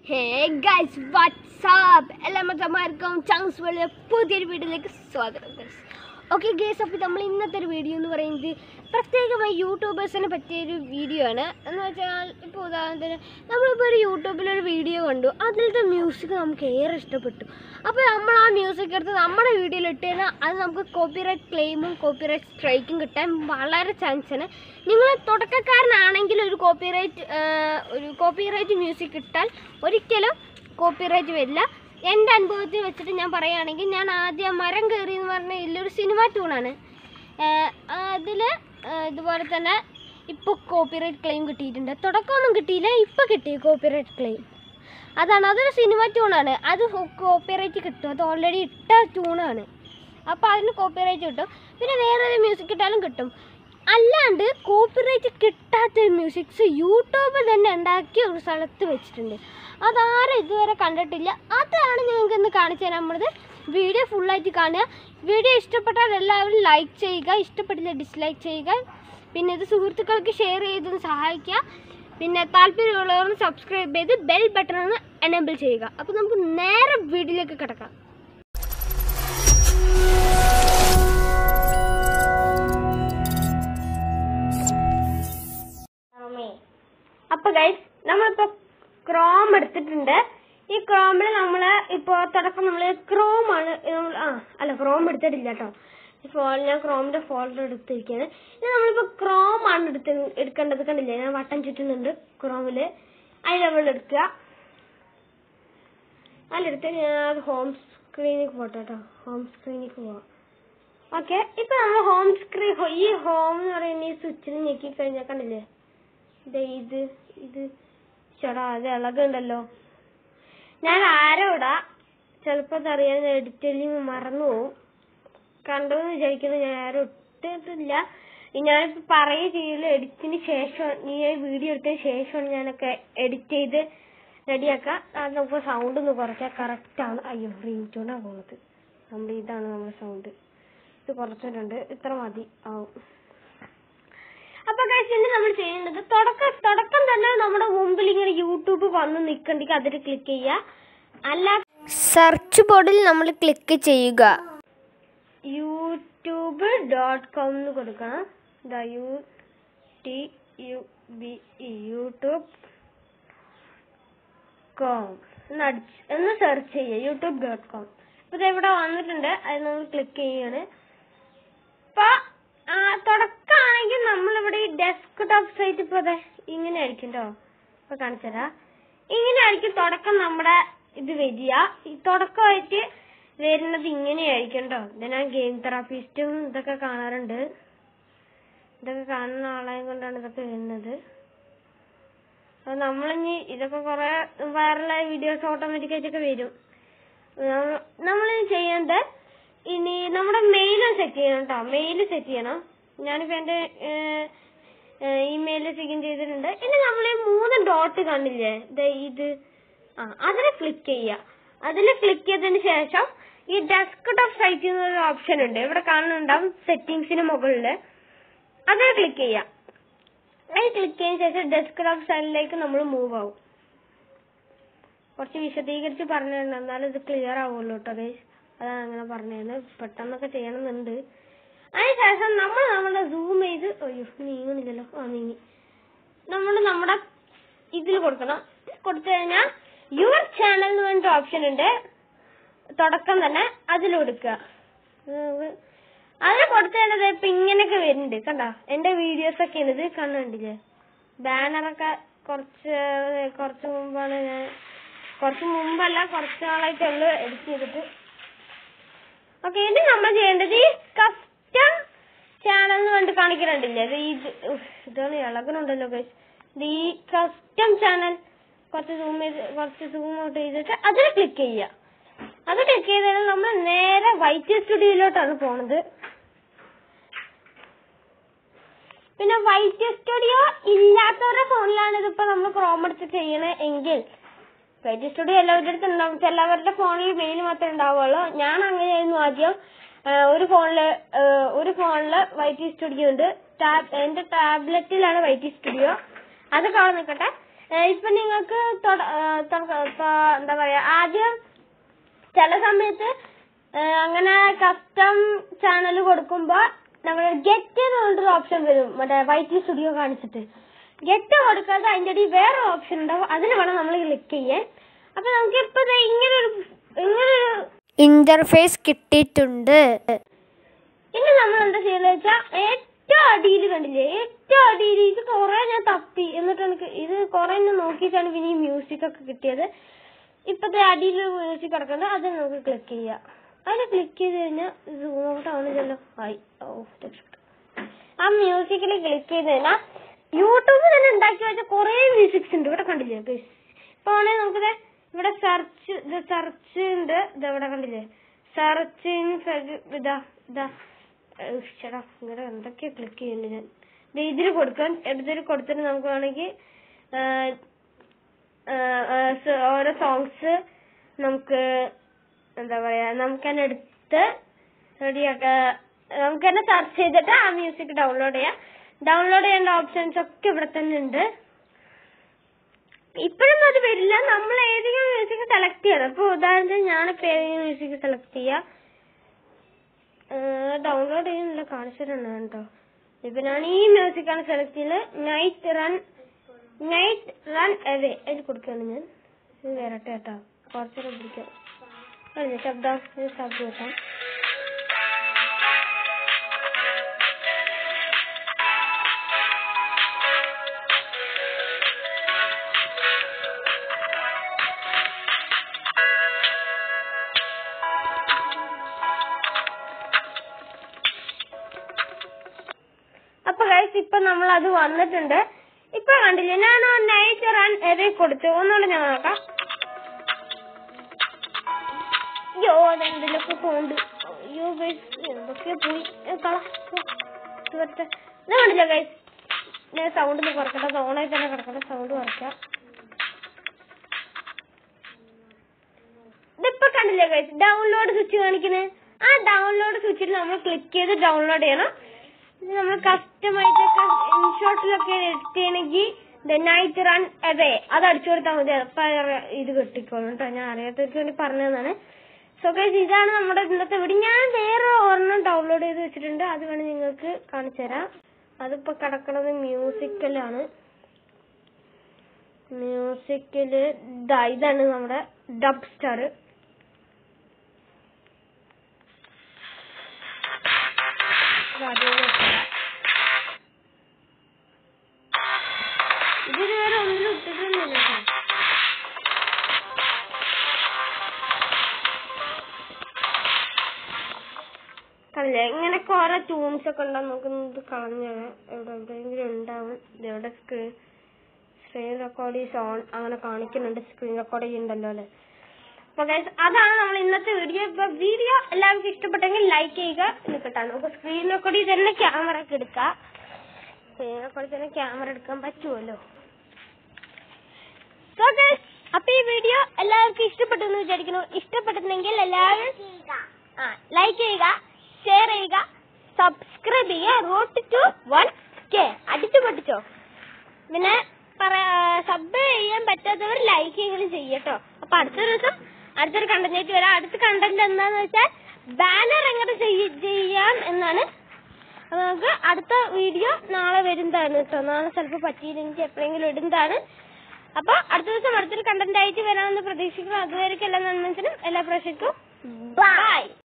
Hey guys WhatsApp എല്ലാ മച്ചന്മാർക്കും chance world പുതിയൊരു വീഡിയോയിലേക്ക് സ്വാഗതം ഗൈസ് ഓക്കെ ഗേസ് അപ്പോൾ നമ്മൾ ഇന്നത്തെ ഒരു വീഡിയോ എന്ന് പറയുന്നത് പ്രത്യേകമായി യൂട്യൂബേഴ്സിനെ പറ്റിയൊരു വീഡിയോ ആണ് എന്ന് വെച്ചാൽ ഇപ്പോൾ ഉദാഹരണത്തിന് നമ്മളിപ്പോൾ ഒരു യൂട്യൂബിലൊരു വീഡിയോ കണ്ടു അതിലത്തെ മ്യൂസിക് നമുക്ക് ഏറെ ഇഷ്ടപ്പെട്ടു അപ്പോൾ നമ്മൾ ആ മ്യൂസിക് എടുത്ത് നമ്മുടെ വീഡിയോയിൽ ഇട്ട് കഴിഞ്ഞാൽ അത് നമുക്ക് കോപ്പിറൈറ്റ് ക്ലെയിമും കോപ്പിറൈറ്റ് സ്ട്രൈക്കും കിട്ടാൻ വളരെ ചാൻസ് ആണ് നിങ്ങൾ തുടക്കക്കാരനാണെങ്കിൽ ഒരു കോപ്പിറൈറ്റ് ഒരു കോപ്പിറൈറ്റ് മ്യൂസിക് ഇട്ടാൽ ഒരിക്കലും കോപ്പിറൈറ്റ് വരില്ല എൻ്റെ അനുഭവത്തിൽ വെച്ചിട്ട് ഞാൻ പറയുകയാണെങ്കിൽ ഞാൻ ആദ്യം മരം കയറി എന്ന് പറഞ്ഞ ഇതിലൊരു സിനിമ ട്യൂണാണ് അതിൽ ഇതുപോലെ തന്നെ ഇപ്പോൾ കോപ്പിറൈറ്റ് ക്ലെയിം കിട്ടിയിട്ടുണ്ട് തുടക്കമൊന്നും കിട്ടിയില്ല ഇപ്പോൾ കിട്ടി കോപ്പിറൈറ്റ് ക്ലെയിം അതാണ് അതൊരു സിനിമ ട്യൂണാണ് അത് കോപ്പിറൈറ്റ് കിട്ടും അത് ഓൾറെഡി ഇട്ട ട്യൂണാണ് അപ്പോൾ അതിന് കോപ്പിറൈറ്റ് കിട്ടും പിന്നെ വേറൊരു മ്യൂസിക് ഇട്ടാലും കിട്ടും അല്ലാണ്ട് കോപ്പിറൈറ്റ് കിട്ടാത്തൊരു മ്യൂസിക്സ് യൂട്യൂബിൽ തന്നെ ഉണ്ടാക്കിയ ഒരു സ്ഥലത്ത് വെച്ചിട്ടുണ്ട് അതാരും ഇതുവരെ കണ്ടിട്ടില്ല അതാണ് ഞങ്ങൾക്ക് ഇന്ന് കാണിച്ചു തരാൻ നമ്മളത് വീഡിയോ ഫുള്ളായിട്ട് കാണുക വീഡിയോ ഇഷ്ടപ്പെട്ടാൽ എല്ലാവരും ലൈക്ക് ചെയ്യുക ഇഷ്ടപ്പെട്ടില്ല ഡിസ്ലൈക്ക് ചെയ്യുക പിന്നെ ഇത് സുഹൃത്തുക്കൾക്ക് ഷെയർ ചെയ്തൊന്ന് സഹായിക്കുക പിന്നെ താല്പര്യമുള്ളവർ സബ്സ്ക്രൈബ് ചെയ്ത് ബെൽ ബട്ടൺ ഒന്ന് എനേബിൾ ചെയ്യുക അപ്പോൾ നമുക്ക് നേരെ വീഡിയോയിലേക്ക് കിടക്കാം അപ്പൊ ഗൈസ് നമ്മളിപ്പോ ക്രോം എടുത്തിട്ടുണ്ട് ഈ ക്രോമിൽ നമ്മൾ ഇപ്പോ തുടക്കം നമ്മൾ ക്രോം ആണ് നമ്മൾ ആ അല്ല ക്രോം എടുത്തിട്ടില്ല കേട്ടോ ഇപ്പോൾ ഞാൻ ക്രോമിന്റെ ഫോൾഡർ എടുത്തിരിക്കുകയാണ് ഇനി നമ്മളിപ്പോ ക്രോം ആണ് എടുത്ത് എടുക്കേണ്ടത് കണ്ടില്ലേ ഞാൻ വട്ടം ചുറ്റുന്നുണ്ട് ക്രോമില് അതിൽ നമ്മൾ എടുക്കുക അതിലെടുത്ത് ഞാൻ ഹോം സ്ക്രീനിൽ പോട്ടെ കേട്ടോ ഹോം സ്ക്രീനിൽ പോവാം ഓക്കെ ഇപ്പൊ നമ്മൾ ഹോം സ്ക്രീൻ ഈ ഹോം എന്ന് പറയുന്ന ഈ സ്വിച്ചിൽ ഞെക്കി കഴിഞ്ഞാൽ കണ്ടില്ലേ ദേ ഇത് ഇത് ചേടാ അത് ഇളകുണ്ടല്ലോ ഞാൻ ആരോടാ ചിലപ്പോ അതറിയാൻ എഡിറ്റിൽ മറന്നു പോവും കണ്ടെന്ന് വിചാരിക്കുന്നത് ഞാൻ ആരും ഇട്ടിട്ടില്ല ഞാനിപ്പോ പറയുക ചെയ്യില്ല എഡിറ്റിന് ശേഷം ഈ വീഡിയോ എടുത്തതിന് ശേഷമാണ് ഞാനൊക്കെ എഡിറ്റ് ചെയ്ത് റെഡിയാക്കാം അത് നമുക്ക് സൗണ്ട് ഒന്ന് കുറച്ചാൽ കറക്റ്റ് ആണ് അയ്യോ റിംഗ് ടൂണാ പോകുന്നത് നമ്മുടെ ഇതാണ് നമ്മുടെ സൗണ്ട് ഇത് കുറച്ചിട്ടുണ്ട് ഇത്ര മതി ആവും അപ്പൊ guys ഇനി നമ്മൾ ചെയ്യേണ്ടത് തുടക്കം തുടക്കം തന്നെ നമ്മുടെ മുമ്പിൽ ഇങ്ങനെ യൂട്യൂബ് വന്ന് നിൽക്കണ്ടെങ്കിൽ അതിൽ ക്ലിക്ക് ചെയ്യുക അല്ല സെർച്ച് ബോർഡിൽ നമ്മൾ ക്ലിക്ക് ചെയ്യുക യൂട്യൂബ് ഡോട്ട് കോം എന്ന് കൊടുക്കണം the U T U B E YouTube കോം എന്ന് അടിച്ച് എന്ന് സെർച്ച് ചെയ്യുക യൂട്യൂബ് ഡോട്ട് കോം ഇപ്പൊ ഇവിടെ വന്നിട്ടുണ്ട് അത് നമ്മൾ ക്ലിക്ക് ചെയ്യാണ് ഇപ്പൊ ആ, തുടക്കാണെങ്കിൽ നമ്മളിവിടെ ഈ ഡെസ്ക് ടോപ്പ് സൈറ്റ് ഇപ്പൊ ദേ ഇങ്ങനെ ആയിരിക്കും കേട്ടോ ഇപ്പൊ കാണിച്ചതാ ഇങ്ങനെ ആയിരിക്കും തുടക്കം നമ്മുടെ ഇത് വരിക ഈ തുടക്കമായിട്ട് വരുന്നത് ഇങ്ങനെയായിരിക്കും കേട്ടോ ഇത് ഞാൻ ഗെയിം തെറാപ്പിസ്റ്റും ഇതൊക്കെ കാണാറുണ്ട് ഇതൊക്കെ കാണുന്ന ആളെ കൊണ്ടാണ് ഇതൊക്കെ വരുന്നത് അപ്പൊ നമ്മളിനി ഇതൊക്കെ കുറെ വൈറലായ വീഡിയോസ് ഓട്ടോമാറ്റിക് ആയിട്ടൊക്കെ വരും നമ്മൾ ചെയ്യേണ്ടത് ഇനി നമ്മുടെ മെയിൽ സെറ്റ് ചെയ്യണം കേട്ടോ മെയിൽ സെറ്റ് ചെയ്യണം ഞാനിപ്പോ എന്റെ ഇമെയിൽ ചെക്കിൻ ചെയ്തിട്ടുണ്ട് ഇനി നമ്മൾ ഈ മൂന്ന് ഡോട്ട് കണ്ടില്ലേ ദേ ഇത് ആ അതിൽ ക്ലിക്ക് ചെയ്യുക അതിൽ ക്ലിക്ക് ചെയ്തതിന് ശേഷം ഈ ഡെസ്ക് ടോപ്പ് സൈറ്റ് എന്നൊരു ഓപ്ഷൻ ഉണ്ട് ഇവിടെ കാണുന്നുണ്ടാവും സെറ്റിംഗ്സിന് മുകളില് അതിൽ ക്ലിക്ക് ചെയ്യാം അതിൽ ക്ലിക്ക് ചെയ്തതിന് ശേഷം ഡെസ്ക് ടോപ്പ് സൈഡിലേക്ക് നമ്മൾ മൂവ് ആവും കുറച്ച് വിശദീകരിച്ച് പറഞ്ഞു തരണം എന്നാലും ഇത് ക്ലിയർ ആവുള്ളൂ കേട്ടോ ഗൈസ് അതാണ് അങ്ങനെ പറഞ്ഞത് പെട്ടെന്നൊക്കെ ചെയ്യണമെന്നുണ്ട് അതിനുശേഷം നമ്മൾ നമ്മുടെ സൂം ചെയ്ത് അയ്യോ നീങ്ങണില്ലല്ലോ ആ നീങ്ങി നമ്മൾ നമ്മുടെ ഇതിൽ കൊടുക്കണം കൊടുത്തു കഴിഞ്ഞാൽ യുവർ ചാനൽ എന്ന് പറഞ്ഞിട്ട് ഓപ്ഷൻ ഉണ്ട് തുടക്കം തന്നെ അതിൽ കൊടുക്കുക അതിൽ കൊടുത്തു കഴിഞ്ഞാൽ ഇപ്പൊ ഇങ്ങനെയൊക്കെ വരുന്നുണ്ട് കണ്ട എന്റെ വീഡിയോസ് ഒക്കെ ഇത് കണ്ടുണ്ടില്ലേ ബാനറൊക്കെ കുറച്ച് കുറച്ച് മുമ്പാണ് ഞാൻ കുറച്ച് മുമ്പല്ല കുറച്ച് നാളായിട്ടുള്ളൂ എഡിറ്റ് ചെയ്തിട്ട് ഓക്കെ ഇനി നമ്മൾ ചെയ്യേണ്ടത് ഈ കസ്റ്റം ചാനൽ എന്ന് കണ്ട് കാണിക്കുന്നുണ്ടില്ലേ ഇത് ഇത് ഉഫ്, ഇതാണ് ഇളകണുണ്ടല്ലോ ഗൈസ് ഇത് ഈ കസ്റ്റം ചാനൽ കുറച്ച് സൂം ചെയ്ത് കുറച്ച് സൂം ഔട്ട് ചെയ്തിട്ട് അതിൽ ക്ലിക്ക് ചെയ്യുക അത് ക്ലിക്ക് ചെയ്താൽ നമ്മൾ നേരെ വൈറ്റ് സ്റ്റുഡിയോയിലോട്ടാണ് പോണത് പിന്നെ വൈറ്റ് സ്റ്റുഡിയോ ഇല്ലാത്തവരുടെ ഫോണിലാണ് ഇതിപ്പോ നമ്മൾ ക്രോം എടുത്ത് ചെയ്യണേ എങ്കിൽ വൈറ്റ് സ്റ്റുഡിയോ എല്ലാവരുടെ അടുത്ത് ഉണ്ടാവും ചിലവരുടെ ഫോണിൽ മെയിൽ മാത്രമേ ഉണ്ടാവുള്ളൂ ഞാൻ അങ്ങനെയായിരുന്നു ആദ്യം ആ, ഒരു ഫോണില് ആ, ഒരു ഫോണില് വൈറ്റ് സ്റ്റുഡിയോ ഉണ്ട് ടാബ് എന്റെ ടാബ്ലറ്റിലാണ് വൈറ്റ് സ്റ്റുഡിയോ അത് കാണാൻ നിൽക്കട്ടെ ഇപ്പൊ നിങ്ങൾക്ക് തൊട- ഏ, തൊട- തൊ- എന്താ പറയാ ആദ്യം ചില സമയത്ത് ഏ, അങ്ങനെ കസ്റ്റം ചാനൽ കൊടുക്കുമ്പോ നമ്മൾ ഗെറ്റ് എന്നുള്ളൊരു ഓപ്ഷൻ വരും മറ്റേ വൈറ്റ് സ്റ്റുഡിയോ കാണിച്ചിട്ട് ഗെറ്റ് കൊടുക്കാതെ അതിന്റെ അടിയിൽ വേറെ ഓപ്ഷൻ ഉണ്ടാവും അതിന് വേണം നമ്മൾ ക്ലിക്ക് ചെയ്യാൻ അപ്പൊ നമുക്ക് ഇപ്പൊ ദേ ഇങ്ങനെ ഒരു ഇങ്ങനെ ഒരു ഇന്റർഫേസ് കിട്ടിയിട്ടുണ്ട് ഇനി നമ്മൾ എന്താ ചെയ്യുന്നത് വെച്ചാൽ ഏറ്റവും അടിയിൽ കണ്ടില്ലേ ഏറ്റവും അടിയിൽ ഇത് കുറെ ഞാൻ തപ്പി എന്നിട്ട് എനിക്ക് ഇത് കുറെ ഞാൻ നോക്കിയിട്ടാണ് പിന്നെ ഈ മ്യൂസിക് ഒക്കെ കിട്ടിയത് ഇപ്പത്തെ അടിയിൽ മ്യൂസിക് കിടക്കുന്നത് അത് നമുക്ക് ക്ലിക്ക് ചെയ്യാം അതിൽ ക്ലിക്ക് ചെയ്ത് കഴിഞ്ഞാൽ സൂം ഔട്ട് ആവുന്നില്ലല്ലോ ആയി ഓ രക്ഷപ്പെട്ടു ആ മ്യൂസിക്കിൽ ക്ലിക്ക് ചെയ്ത് കഴിഞ്ഞാൽ യൂട്യൂബിൽ തന്നെ ഉണ്ടാക്കി വെച്ച കുറെ മ്യൂസിക്സ് ഉണ്ട് ഇവിടെ കണ്ടില്ലേ guys? ഇപ്പൊ ആണെങ്കിൽ നമുക്ക് ദേ ഇവിടെ സെർച്ച് ഇത് സെർച്ച് ഉണ്ട് ഇത് ഇവിടെ കണ്ടില്ലേ സെർച്ച് ഇതാ ഇതാ ഏഹ് ചേട്ടാ ഇങ്ങനെ എന്തൊക്കെയാ ക്ലിക്ക് ചെയ്യുന്നുണ്ട് ഞാൻ ദേ ഇതിൽ കൊടുക്കാൻ ഇതിൽ കൊടുത്തിട്ട് നമുക്ക് വേണമെങ്കിൽ ഏഹ്, ഏഹ്, ഏഹ്, സ- ഓരോ സോങ്സ് നമുക്ക് എന്താ പറയാ നമുക്ക് തന്നെ എടുത്ത് റെഡിയാക്ക നമുക്ക് തന്നെ സെർച്ച് ചെയ്തിട്ട് ആ മ്യൂസിക് ഡൗൺലോഡ് ചെയ്യാം ഡൗൺലോഡ് ചെയ്യേണ്ട ഓപ്ഷൻസ് ഒക്കെ ഇവിടെ തന്നെ ഉണ്ട് ഇപ്പോഴൊന്നും അത് വരില്ല നമ്മൾ ഏതെങ്കിലും മ്യൂസിക് സെലക്ട് ചെയ്യണം അപ്പൊ ഉദാഹരണത്തിന് ഞാനിപ്പോ ഏതെങ്കിലും മ്യൂസിക് സെലക്ട് ചെയ്യാം ഡൗൺലോഡ് ചെയ്യുന്നില്ല കാണിച്ചിട്ടുണ്ട് കേട്ടോ ഇപ്പൊ ഞാൻ ഈ മ്യൂസിക് ആണ് സെലക്ട് ചെയ്തത് night run night run away അതിൽ കൊടുക്കുകയാണ് ഞാൻ ഇത് വരട്ടെ കേട്ടോ കുറച്ചുകൂടെ പിടിക്കാം കഴിഞ്ഞ ശബ്ദം ഇത് ശബ്ദം കേട്ടോ അപ്പൊ ഗൈസ് ഇപ്പൊ നമ്മൾ അത് വന്നിട്ടുണ്ട് ഇപ്പൊ കണ്ടില്ലേ ഞാൻ നൈറ്റ് റൺ എവേ കൊടുത്തു ഒന്നുകൂടെ ഞാൻ നോക്കാം അയ്യോ അതെന്തിലൊക്കെ സൗണ്ട് അയ്യോ ഗൈസ് എന്തൊക്കെയോ പോയി ഏ, കള പോ. ഇത് വരട്ടെ. ഇത് കണ്ടില്ല ഗൈസ് ഞാൻ സൗണ്ട് ഒന്ന് കുറക്കട്ടെ സോണായി തന്നെ കിടക്കട്ടെ സൗണ്ട് കുറയ്ക്കാം ഇതിപ്പോ കണ്ടില്ലേ ഗൈസ് ഡൗൺലോഡ് സ്വിച്ച് കാണിക്കുന്നത് ആ ഡൗൺലോഡ് സ്വിച്ചിൽ നമ്മൾ ക്ലിക്ക് ചെയ്ത് ഡൗൺലോഡ് ചെയ്യണം ഇത് നമ്മൾ കസ്റ്റമായിട്ടൊക്കെ ഇൻഷോട്ടിലൊക്കെ എഡിറ്റ് ചെയ്യണമെങ്കിൽ ദ നൈറ്റ് റൺ അവേ അത് അടിച്ചു കൊടുത്താൽ മതി അപ്പൊ ഇത് കിട്ടിക്കോളും കേട്ടോ ഞാൻ അറിയാത്തവർക്ക് വേണ്ടി പറഞ്ഞതാണ് സോ ഗൈസ് ഇതാണ് നമ്മുടെ ഇന്നത്തെ വീഡിയോ ഞാൻ വേറെ ഒരെണ്ണം ഡൗൺലോഡ് ചെയ്ത് വെച്ചിട്ടുണ്ട് അത് വേണം നിങ്ങൾക്ക് കാണിച്ചു തരാം അതിപ്പോ കിടക്കണത് മ്യൂസിക്കലാണ് മ്യൂസിക്കില് ദാ ഇതാണ് നമ്മുടെ ഡബ് സ്റ്റാർ ഇത് വേറെ ഒന്നിലും ഇട്ടിട്ടൊന്നുമില്ല കേട്ടോ. കണ്ടില്ലേ ഇങ്ങനെ കുറെ ട്യൂൺസ് ഒക്കെ ഉണ്ടാവും നമുക്ക് ഇത് കളഞ്ഞാണ് എവിടെ എവിടെയെങ്കിലും ഉണ്ടാവും ഇതെവിടെ screen screen record is on അങ്ങനെ കാണിക്കുന്നുണ്ട് സ്ക്രീൻ റെക്കോർഡ് ചെയ്യുന്നുണ്ടല്ലോ അല്ലേ അപ്പൊ guys, അതാണ് നമ്മൾ ഇന്നത്തെ വീഡിയോ ഇപ്പൊ വീഡിയോ എല്ലാവർക്കും ഇഷ്ടപ്പെട്ടെങ്കിൽ ലൈക്ക് ചെയ്യുക നിൽക്കട്ടെ നമുക്ക് സ്ക്രീൻ റെക്കോർഡ് തന്നെ ക്യാമറ ഒക്കെ എടുക്കാം സ്ക്രീൻ റെക്കോർഡ് തന്നെ ക്യാമറ എടുക്കാൻ പറ്റുമല്ലോ So guys, അപ്പൊ ഈ വീഡിയോ എല്ലാവർക്കും ഇഷ്ടപ്പെട്ടു എന്ന് വിചാരിക്കുന്നു ഇഷ്ടപ്പെട്ടിട്ടുണ്ടെങ്കിൽ എല്ലാവരും ആ ലൈക്ക് ചെയ്യുക ഷെയർ ചെയ്യുക സബ്സ്ക്രൈബ് ചെയ്യുക റോട്ട് ടു വൺ കെ അടിച്ചു പൊട്ടിച്ചോ പിന്നെ സബ് ചെയ്യാൻ പറ്റാത്തവർ ലൈക്ക് എങ്കിലും ചെയ്യട്ടോ അപ്പൊ അടുത്ത ദിവസം അടുത്തൊരു കണ്ടന്റ് വരാം അടുത്ത കണ്ടന്റ് എന്താന്ന് വെച്ചാൽ ബാനർ എങ്ങനെ ചെയ്യ- ചെയ്യാം എന്നാണ് അപ്പൊ നമുക്ക് അടുത്ത വീഡിയോ നാളെ വരുന്നതാണ് കേട്ടോ നാളെ ചിലപ്പോൾ പറ്റിയില്ലെങ്കിൽ എപ്പോഴെങ്കിലും ഇടുന്നതാണ് അപ്പൊ അടുത്ത ദിവസം അടുത്തൊരു കണ്ടന്റ് ആയിട്ട് വരാമെന്ന് പ്രതീക്ഷിക്കുന്നു അതുവരെയ്ക്കും എല്ലാ നന്മത്തിനും എല്ലാ പ്രേക്ഷകർക്കും ബൈ